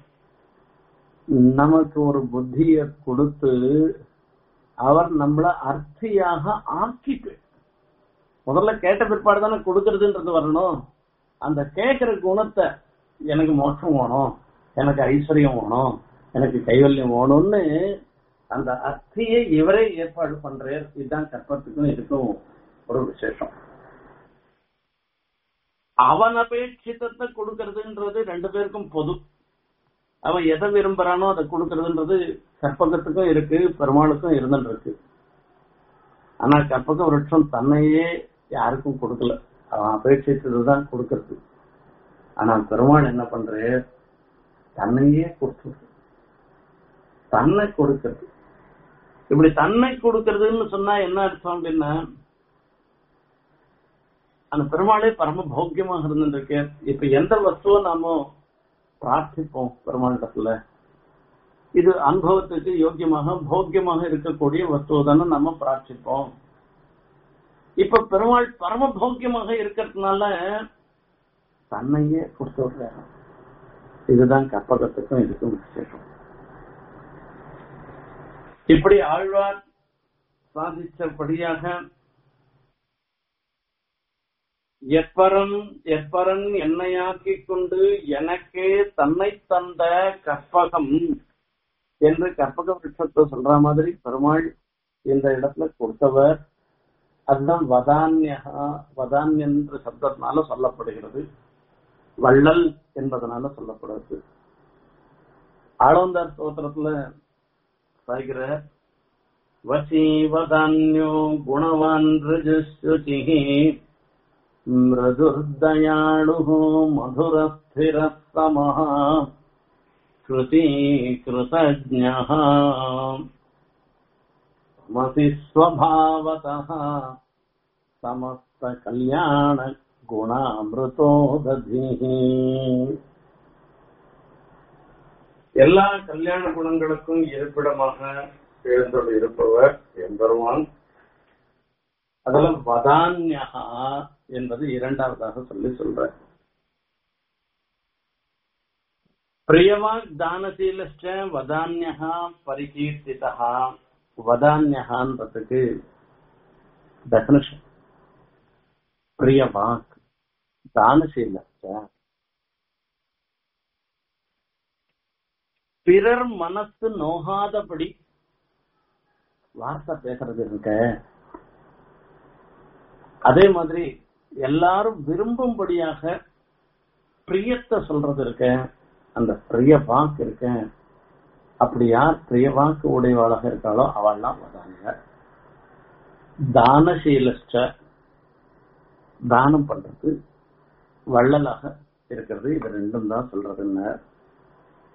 நமக்கு ஒரு புத்திய கொடுத்து அவர் நம்மள அர்த்தியாக ஆக்கிட்டு முதல்ல கேட்ட பிற்பாடு தானே கொடுக்கறதுன்றது வரணும் அந்த கேட்கிற குணத்தை எனக்கு மோட்சம் வேணும் எனக்கு ஐஸ்வர்யம் வேணும் எனக்கு கைவல்யம் வேணும்னு அந்த அர்த்தியை இவரே ஏற்பாடு பண்றார் இதுதான் கற்பத்துக்கும் இதுக்கும் ஒரு விசேஷம் அவன் அபேட்சித்தத்தை கொடுக்கறதுன்றது ரெண்டு பேருக்கும் பொது அவன் எதை விரும்புறானோ அதை கொடுக்கறதுன்றது கற்பகத்துக்கும் இருக்கு பெருமாளுக்கும் இருந்துட்டு இருக்கு ஆனா கற்பக விருட்சம் தன்னையே யாருக்கும் கொடுக்கல அவன் அபேட்சித்ததுதான் கொடுக்கறது ஆனா பெருமாள் என்ன பண்ற தன்னையே கொடுத்துருது தன்னை கொடுக்கறது இப்படி தன்னை கொடுக்கறதுன்னு சொன்னா என்ன அர்த்தம் அப்படின்னா அந்த பெருமாளே பரம போக்கியமாக இருந்துருக்கு இப்ப எந்த வஸ்துவை நாம பிரார்த்திப்போம் பெருமாளிடத்துல இது அனுபவத்துக்கு யோக்கியமாக போக்கியமாக இருக்கக்கூடிய வஸ்துவை தானே நம்ம பிரார்த்திப்போம் இப்ப பெருமாள் பரம போக்கியமாக இருக்கிறதுனால தன்னையே கொடுத்து விடுறாரு இதுதான் கற்பகத்துக்கும் இதுக்கும் விசேஷம் இப்படி ஆழ்வார் சாதிச்சபடியாக எப்பரன் எப்பரன் என்னையாக்கிக் கொண்டு எனக்கே தன்னை தந்த கற்பகம் என்று கற்பக விருட்சத்தை சொல்ற மாதிரி பெருமாள் இந்த இடத்துல கொடுத்தவர் அதுதான் வதான்யா வதான்யன் என்ற சப்தத்தினால சொல்லப்படுகிறது வள்ளல் என்பதனால சொல்லப்படுறது ஆளவந்தார் ஸ்தோத்திரத்துல சாய்கிற வசீவதான்யோ குணவான் ரிஜுசுச்சி मृदुर्दयाळुः मधुरस्थिरः समः कृतीकृतज्ञः मसि स्वभावतः समस्तकल्याणगुणामृतोदधिः எல்லா கல்யாண குணங்களுக்கும் இருப்பிடமாக எழுந்தோடு இருப்பவர் எம்பெருமான் அதெல்லாம் வதான்யா என்பது இரண்டாவதாக சொல்லி சொல்ற பிரியவாக் தானசீலஷ்ட வதான்யா பரிகீர்த்திதா வதான்யகான்றதுக்கு டெபினேஷன் பிரியவாக் தானசீலஷ்ட பிறர் மனசு நோகாதபடி வார்த்தை பேசுறது இருக்க அதே மாதிரி எல்லாரும் விரும்பும்படியாக பிரியத்தை சொல்றது இருக்க அந்த பிரிய வாக்கு இருக்க அப்படி யார் பிரிய வாக்கு உடையவாளாக இருக்காளோ அவள்லாம் வதாங்க தானசீலஷ்ட தானம் பண்றது வள்ளலாக இருக்கிறது இது ரெண்டும் தான் சொல்றதுன்னு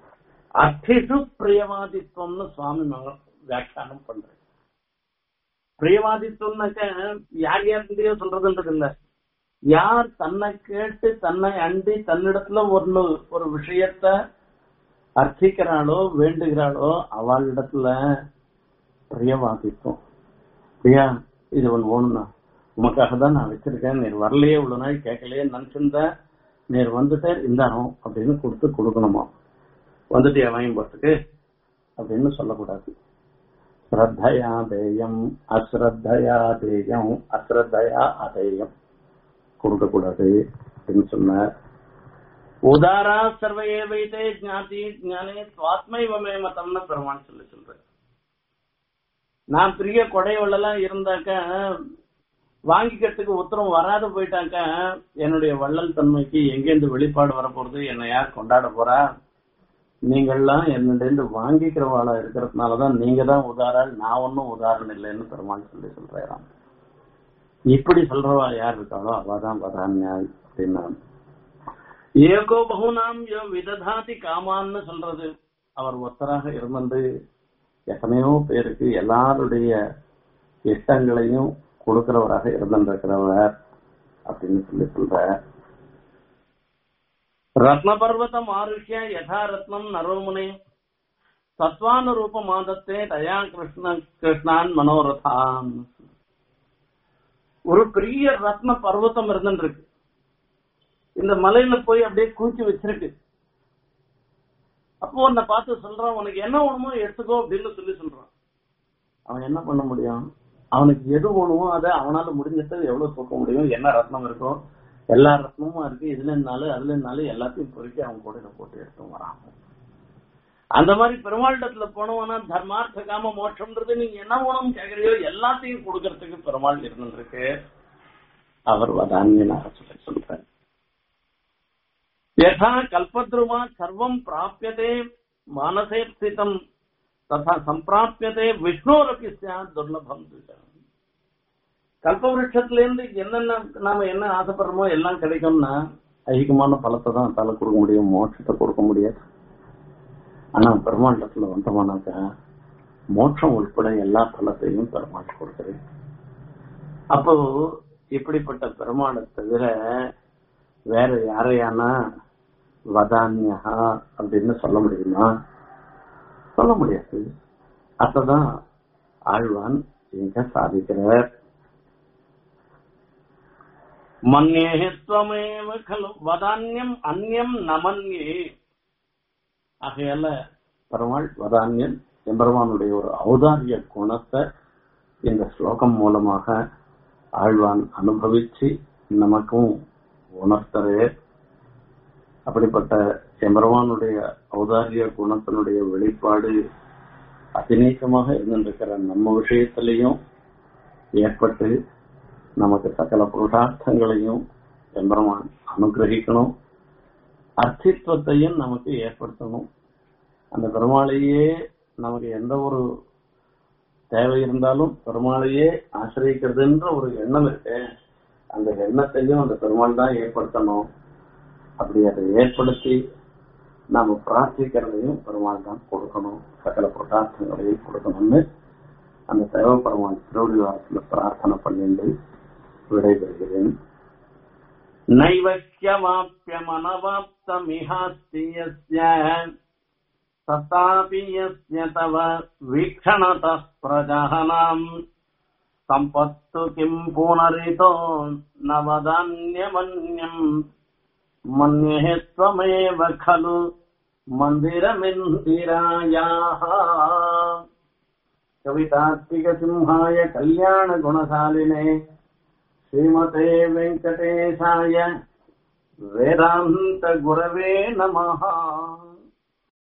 அர்த்திஷு பிரியவாதித்வம்னு சுவாமி மங்க வியாக்கியானம் பண்றேன் பிரியவாதித்துவம்னாக்க யார் யார்கிட்டயோ சொல்றதுன்றது இல்ல யார் தன்னை கேட்டு தன்னை அண்டி தன்னிடத்துல ஒரு ஒரு விஷயத்த அர்ச்சிக்கிறாளோ வேண்டுகிறாளோ அவளிடத்துல பிரியவாதித்துவம் பிரியா இது ஒன்று ஓணும்னா உமக்காக தான் நான் வச்சிருக்கேன் நீர் வரலையே இவ்வளவு நாள் கேட்கலையே நினைச்சிருந்த நீர் வந்துட்டு இந்தானோ அப்படின்னு கொடுத்து கொடுக்கணுமா வந்துட்டு வாங்கி போறதுக்கு அப்படின்னு சொல்லக்கூடாது ஸ்ரத்தையா தேயம் அஸ்ரத்தையா தேயம் அஸ்ரத்தையா அதேயம் கொடுக்கக்கூடாது அப்படின்னு சொன்னார் உதாரா சர்வையே வைத்தே ஜாதி ஞானே சுவாத்மைவமே மதம்னு பெருமான் சொல்லி சொல்றேன் நான் பெரிய கொடைவள்ளலாம் இருந்தாக்க வாங்கிக்கிறதுக்கு உத்தரம் வராது போயிட்டாக்க என்னுடைய வள்ளல் தன்மைக்கு எங்கேருந்து வெளிப்பாடு வரப்போறது என்னை யார் கொண்டாட போறா நீங்கள்லாம் என்னிடந்து வாங்கிக்கிறவாளா இருக்கிறதுனாலதான் நீங்க தான் உதாரணம் நான் ஒன்னும் உதாரணம் இல்லைன்னு பெருமாள் சொல்லி சொல்றாராம் இப்படி சொல்றவா யார் இருக்காளோ அவதான் வதான்யாய் அப்படின்னா ஏகோ பகுனாம் யோ விததாதி காமான்னு சொல்றது அவர் ஒத்தராக இருந்தது எத்தனையோ பேருக்கு எல்லாருடைய இஷ்டங்களையும் கொடுக்கிறவராக இருந்திருக்கிறவர் அப்படின்னு சொல்லி சொல்ற ரத்ன பர்வதம் ஆருஷ்ய யதா ரத்னம் நரோமுனே சத்வானுரூப மாதத்தே தயா கிருஷ்ண கிருஷ்ணான் மனோரதான் ஒரு பெரிய ரத்ன பர்வதம் இருந்துருக்கு இந்த மலையில போய் அப்படியே கூச்சி வச்சிருக்கு அப்போ உன்னை பார்த்து சொல்றான் உனக்கு என்ன வேணுமோ எடுத்துக்கோ அப்படின்னு சொல்லி சொல்றான் அவன் என்ன பண்ண முடியும் அவனுக்கு எது வேணுமோ அதை அவனால முடிஞ்சது எவ்வளவு தூக்க முடியும் என்ன ரத்னம் இருக்கோ எல்லா ரத்னமும் இருக்கு இதுல இருந்தாலும் அதுல இருந்தாலும் எல்லாத்தையும் பொறுக்கி அவன் கூட போட்டு எடுத்து வரான் அந்த மாதிரி பெருமாளிடத்துல போனவனா தர்மார்த்த காம மோட்சம்ன்றது நீங்க என்ன வேணும் கேக்குறியோ எல்லாத்தையும் கொடுக்கறதுக்கு பெருமாள் இருந்துருக்கு அவர் வதான்யனாக சொல்லி சொல்றார் யதா கல்பத்ருமா சர்வம் பிராபியதே மானசே ஸ்திதம் ததா சம்பிராபியதே விஷ்ணோரப்பி சாத் துர்லபம் கல்பவருஷத்துல இருந்து என்னென்ன நாம என்ன ஆசைப்படுறோமோ எல்லாம் கிடைக்கும்னா அதிகமான பலத்தை தான் தலை கொடுக்க முடியும் மோட்சத்தை கொடுக்க முடியாது ஆனா பெருமாண்டத்துல வந்தோம்னாக்க மோட்சம் உட்பட எல்லா பலத்தையும் பெருமாள் கொடுக்குறேன் அப்போ இப்படிப்பட்ட பெருமாளை தவிர வேற யாரையானா வதான்யா அப்படின்னு சொல்ல முடியுமா சொல்ல முடியாது அதான் ஆழ்வான் இங்க சாதிக்கிறார் மன்யே துவமேவ கலு வதான்யம் அந்யம் நமன்யே ஆகையால பெருமாள் வதான்யன் எம்பெருமானுடைய ஒரு ஔதாரிய குணத்தை இந்த ஸ்லோகம் மூலமாக ஆழ்வான் அனுபவிச்சு நமக்கும் உணர்த்தரே அப்படிப்பட்ட எம்பெருமானுடைய ஔதாரிய குணத்தினுடைய வெளிப்பாடு அதிநீக்கமாக இருந்திருக்கிற நம்ம விஷயத்திலையும் ஏற்பட்டு நமக்கு சகல புருஷார்த்தங்களையும் எம்பெருமான் அனுகிரகிக்கணும் அர்த்தித்வத்தையும் நமக்கு ஏற்படுத்தணும் அந்த பெருமாளையே நமக்கு எந்த ஒரு தேவை இருந்தாலும் பெருமாளையே ஆசிரியக்கிறதுன்ற ஒரு எண்ணம் இருக்கு அந்த எண்ணத்தையும் அந்த பெருமாள் தான் ஏற்படுத்தணும் அப்படி அதை ஏற்படுத்தி நாம பிரார்த்திக்கிறதையும் பெருமாள் தான் கொடுக்கணும் சகல புருஷார்த்தங்களையும் கொடுக்கணும்னு அந்த தேவ பெருமாள் திருவடி வாரத்துல பிரார்த்தனை பண்ணிட்டு விடைபெறுகிறேன் नैवक्यवाप्यमनवाप्तमिहास्ति यस्य तथापि यस्य तव वीक्षणतः प्रजहनाम् सम्पत्तु किम् पुनरितो न वदान्यमन्यम् मन्यः त्वमेव खलु मन्दिरमिन्दिरायाः कवितात्मिकसिंहाय कल्याणगुणशालिने श्रीमते वेङ्कटेशाय वेदान्तगुरवे नमः